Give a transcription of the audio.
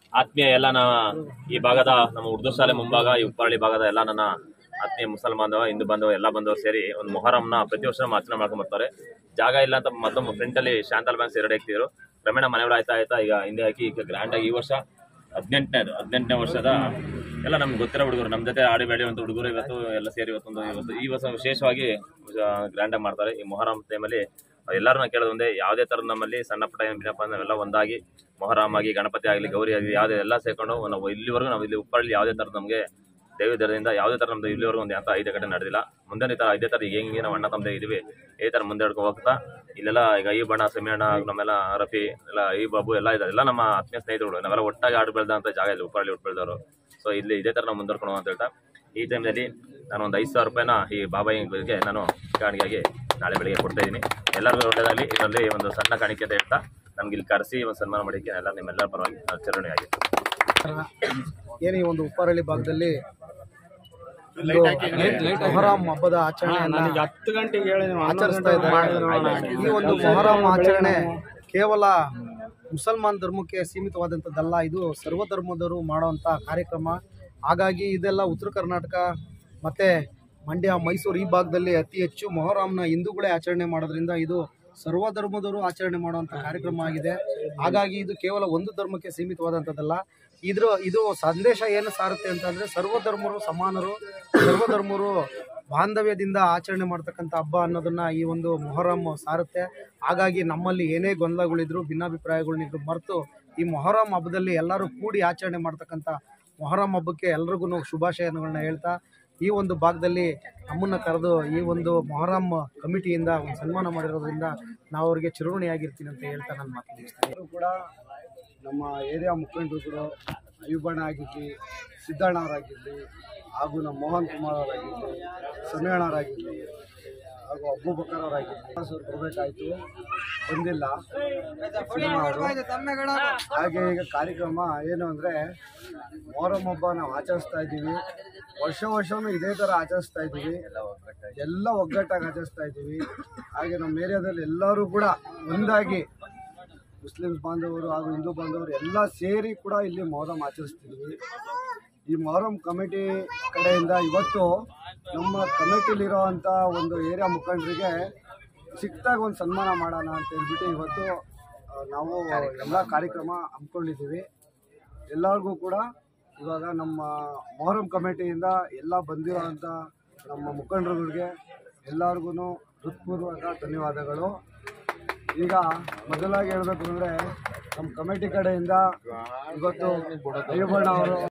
ಆತ್ಮೀಯ ಎಲ್ಲ ನನ್ನ ಈ ಭಾಗದ ನಮ್ಮ ಉರ್ದು ಶಾಲೆ ಮುಂಭಾಗ ಈ ಉಪ್ಪರಳ್ಳಿ ಭಾಗದ ಎಲ್ಲ ನನ್ನ ಆತ್ಮೀಯ ಮುಸಲ್ಮಾನ್ ಬಾಂಧವ ಹಿಂದೂ ಬಾಂಧವ ಎಲ್ಲ ಬಂದವರು ಸೇರಿ ಒಂದು ಮೊಹರಂನ ಪ್ರತಿ ವರ್ಷ ಆಚರಣೆ ಮಾಡ್ಕೊಂಡ್ ಬರ್ತಾರೆ ಜಾಗ ಇಲ್ಲ ಅಂತ ಮತ್ತೊಮ್ಮೆ ಫ್ರಂಟ್ ಅಲ್ಲಿ ಶಾಂತಲ್ ಬ್ಯಾಂಕ್ಸ್ ಎರಡು ಹಾಕ್ತಿದ್ರು ಕ್ರಮೇಣ ಮನೆಗಳು ಆಯ್ತಾ ಆಯ್ತಾ ಈಗ ಹಿಂದೆ ಹಾಕಿ ಈಗ ಗ್ರ್ಯಾಂಡ್ ಆಗಿ ಈ ವರ್ಷ ಹದಿನೆಂಟನೇದು ಹದಿನೆಂಟನೇ ವರ್ಷದ ಎಲ್ಲ ನಮ್ಗೆ ಗೊತ್ತಿರೋ ಹುಡುಗರು ನಮ್ಮ ಜೊತೆ ಆಡಿ ಬೆಳೆಯುವಂಥ ಹುಡುಗರು ಇವತ್ತು ಎಲ್ಲ ಸೇರಿ ಇವತ್ತೊಂದು ಇವತ್ತು ಈ ವರ್ಷ ವಿಶೇಷವಾಗಿ ಗ್ರ್ಯಾಂಡ್ ಆಗಿ ಮಾಡ್ತಾರೆ ಈ ಮೊಹರಂ ಟೈಮಲ್ಲಿ ಎಲ್ಲರೂ ಕೇಳೋದು ಒಂದೇ ಯಾವುದೇ ಥರದ ನಮ್ಮಲ್ಲಿ ಸಣ್ಣ ಪುಟ್ಟ ಏನು ಬಿನಪ್ಪ ನಾವೆಲ್ಲ ಒಂದಾಗಿ ಮೊಹರಂ ಆಗಿ ಗಣಪತಿ ಆಗಲಿ ಗೌರಿ ಆಗಲಿ ಯಾವುದೇ ಎಲ್ಲ ಸೇರ್ಕೊಂಡು ನಾವು ಇಲ್ಲಿವರೆಗೂ ನಾವು ಇಲ್ಲಿ ಉಪ್ಪಳ್ಳಿ ಯಾವುದೇ ಥರದ ನಮಗೆ ದೈವದರದಿಂದ ಯಾವುದೇ ಥರ ನಮ್ದು ಇಲ್ಲಿವರೆಗೂ ಒಂದು ಅಂತ ಐದು ಘಟನೆ ನಡೆದಿಲ್ಲ ಮುಂದೆ ಈ ಥರ ಇದೇ ಥರ ಈಗ ಹೆಂಗೆ ನಾವು ಅಣ್ಣ ತಮ್ಮದೇ ಇದೀವಿ ಈ ಥರ ಮುಂದೆ ಹಿಡ್ಕೊಂಡು ಹೋಗ್ತಾ ಇಲ್ಲೆಲ್ಲ ಈಗ ಈ ಬಣ್ಣ ಸಮೀರಣ್ಣ ನಮ್ಮೆಲ್ಲ ರಫಿ ಎಲ್ಲ ಈ ಬಾಬು ಎಲ್ಲ ಇದ್ದಾರೆ ಎಲ್ಲ ನಮ್ಮ ಆತ್ಮೀಯ ಸ್ನೇಹಿತರು ನಾವೆಲ್ಲ ಒಟ್ಟಾಗಿ ಆಡು ಬೆಳೆದಂಥ ಜಾಗ ಇಲ್ಲಿ ಉಪ್ಪಳ್ಳಿ ಉಟ್ಟು ಬೆಳೆದವರು ಸೊ ಇಲ್ಲಿ ಇದೇ ಥರ ನಾವು ಮುಂದುವರ್ಕೊಂಡು ಅಂತ ಹೇಳ್ತಾ ಈ ಟೈಮ್ನಲ್ಲಿ ನಾನು ಒಂದು ಐದು ಸಾವಿರ ರೂಪಾಯಿನ ಈ ಬಾಬಾಯಿಗೆ ನಾನು ಕಾಣಿಕೆಯಾಗಿ ನಾಳೆ ಬೆಳಿಗ್ಗೆ ಕೊಡ್ತಾ ಇದ್ದೀನಿ ಎಲ್ಲರಿಗೂ ಒಳ್ಳೆಯದಾಗಲಿ ಇದರಲ್ಲಿ ಒಂದು ಸಣ್ಣ ಕಾಣಿಕೆ ಅಂತ ಹೇಳ್ತಾ ನಮ್ಗೆ ಇಲ್ಲಿ ಕರೆಸಿ ಒಂದು ಸನ್ಮಾನ ಮಾಡಿಕ್ಕೆ ಎಲ್ಲ ನಿಮ್ಮೆಲ್ಲರ ಪರವಾಗಿ ಆಚರಣೆಯಾಗಿ ಏನು ಈ ಒಂದು ಉಪ್ಪಾರಳ್ಳಿ ಭಾಗದಲ್ಲಿ ಒಂದು ಮೊಹರಂ ಹಬ್ಬದ ಆಚರಣೆಯನ್ನ ಹತ್ತು ಗಂಟೆಗೆ ಹೇಳಿ ಆಚರಿಸ್ತಾ ಇದ್ದಾರೆ ಈ ಒಂದು ಮೊಹರಂ ಆಚರಣೆ ಕೇವಲ ಮುಸಲ್ಮಾನ್ ಧರ್ಮಕ್ಕೆ ಸೀಮಿತವಾದಂಥದ್ದಲ್ಲ ಇದು ಸರ್ವ ಧರ್ಮದವರು ಮಾಡುವಂಥ ಕಾರ್ಯಕ್ರಮ ಹಾಗಾಗಿ ಇದೆಲ್ಲ ಉತ್ತರ ಕರ್ನಾಟಕ ಮತ್ತೆ ಮಂಡ್ಯ ಮೈಸೂರು ಈ ಭಾಗದಲ್ಲಿ ಅತಿ ಹೆಚ್ಚು ಮೊಹರಂನ ಹಿಂದೂಗಳೇ ಆಚರಣೆ ಮಾಡೋದ್ರಿಂದ ಇದು ಸರ್ವ ಧರ್ಮದವರು ಆಚರಣೆ ಮಾಡುವಂಥ ಕಾರ್ಯಕ್ರಮ ಆಗಿದೆ ಹಾಗಾಗಿ ಇದು ಕೇವಲ ಒಂದು ಧರ್ಮಕ್ಕೆ ಸೀಮಿತವಾದಂಥದ್ದಲ್ಲ ಇದ್ರ ಇದು ಸಂದೇಶ ಏನು ಸಾರುತ್ತೆ ಅಂತಂದ್ರೆ ಸರ್ವ ಧರ್ಮರು ಸಮಾನರು ಸರ್ವ ಧರ್ಮರು ಬಾಂಧವ್ಯದಿಂದ ಆಚರಣೆ ಮಾಡ್ತಕ್ಕಂಥ ಹಬ್ಬ ಅನ್ನೋದನ್ನ ಈ ಒಂದು ಮೊಹರಂ ಸಾರುತ್ತೆ ಹಾಗಾಗಿ ನಮ್ಮಲ್ಲಿ ಏನೇ ಗೊಂದಲಗಳಿದ್ರು ಭಿನ್ನಾಭಿಪ್ರಾಯಗಳನ್ನಿದ್ರು ಮರೆತು ಈ ಮೊಹರಂ ಹಬ್ಬದಲ್ಲಿ ಎಲ್ಲರೂ ಕೂಡಿ ಆಚರಣೆ ಮಾಡ್ತಕ್ಕಂಥ ಮೊಹರಂ ಹಬ್ಬಕ್ಕೆ ಎಲ್ರಿಗೂ ಶುಭಾಶಯಗಳನ್ನ ಹೇಳ್ತಾ ಈ ಒಂದು ಭಾಗದಲ್ಲಿ ನಮ್ಮನ್ನ ಕರೆದು ಈ ಒಂದು ಮೊಹರಂ ಕಮಿಟಿಯಿಂದ ಒಂದು ಸನ್ಮಾನ ಮಾಡಿರೋದ್ರಿಂದ ನಾವು ಅವರಿಗೆ ಚಿರುಣಿಯಾಗಿರ್ತೀನಿ ಅಂತ ಹೇಳ್ತಾ ನಾನು ಮಾತು ಮುಗಿಸ್ತೇನೆ ಎಲ್ಲರೂ ಕೂಡ ನಮ್ಮ ಏರಿಯಾ ಮುಖಂಡರುಗಳು ಅಯ್ಯುಬಣ್ಣ ಆಗಿರಲಿ ಸಿದ್ದಣ್ಣವರಾಗಿರಲಿ ಹಾಗೂ ನಮ್ಮ ಮೋಹನ್ ಕುಮಾರ್ ಅವರಾಗಿರಲಿ ಸಮಯಣ್ಣವರಾಗಿರಲಿ ಹಾಗೂ ಅಬ್ಬುಬಕರ್ ಅವರಾಗಿರಲಿ ಸರ್ ಬರಬೇಕಾಯ್ತು ಬಂದಿಲ್ಲ ಸಿದ್ದಣ್ಣ ಅವರು. ಹಾಗೆ ಈಗ ಕಾರ್ಯಕ್ರಮ ಏನು ಅಂದರೆ ಮೊಹರಂ ಹಬ್ಬ ನಾವು ಆಚರಿಸ್ತಾ ಇದ್ದೀವಿ ವರ್ಷ ವರ್ಷವೂ ಇದೇ ಥರ ಆಚರಿಸ್ತಾ ಇದ್ದೀವಿ ಎಲ್ಲ ಒಗ್ಗಟ್ಟಾಗಿ ಆಚರಿಸ್ತಾ ಇದ್ದೀವಿ ಹಾಗೆ ನಮ್ಮ ಏರಿಯಾದಲ್ಲಿ ಎಲ್ಲರೂ ಕೂಡ ಒಂದಾಗಿ ಮುಸ್ಲಿಮ್ಸ್ ಬಾಂಧವರು ಹಾಗೂ ಹಿಂದೂ ಬಾಂಧವರು ಎಲ್ಲ ಸೇರಿ ಕೂಡ ಇಲ್ಲಿ ಮೊಹರಂ ಆಚರಿಸ್ತಿದ್ವಿ ಈ ಮೊಹರಂ ಕಮಿಟಿ ಕಡೆಯಿಂದ ಇವತ್ತು ನಮ್ಮ ಕಮಿಟಿಲಿರೋವಂಥ ಒಂದು ಏರಿಯಾ ಮುಖಂಡರಿಗೆ ಚಿಕ್ಕದಾಗಿ ಒಂದು ಸನ್ಮಾನ ಮಾಡೋಣ ಅಂತ ಹೇಳ್ಬಿಟ್ಟು ಇವತ್ತು ಆ, ನಾವು ಎಲ್ಲ ಕಾರ್ಯಕ್ರಮ ಹಮ್ಮಿಕೊಂಡಿದ್ದೀವಿ ಎಲ್ಲರಿಗೂ ಕೂಡ ಇವಾಗ ನಮ್ಮ ಮೊಹರಂ ಕಮಿಟಿಯಿಂದ ಎಲ್ಲ ಬಂದಿರೋವಂಥ ನಮ್ಮ ಮುಖಂಡರುಗಳಿಗೆ ಎಲ್ಲರಿಗೂ ಹೃತ್ಪೂರ್ವಕ ಧನ್ಯವಾದಗಳು ಈಗ ಮೊದಲಾಗಿ ಹೇಳಬೇಕು ಅಂದರೆ ನಮ್ಮ ಕಮಿಟಿ ಕಡೆಯಿಂದ ಇವತ್ತು ಅಯ್ಯಬ್ಬಣ್ಣ ಅವರು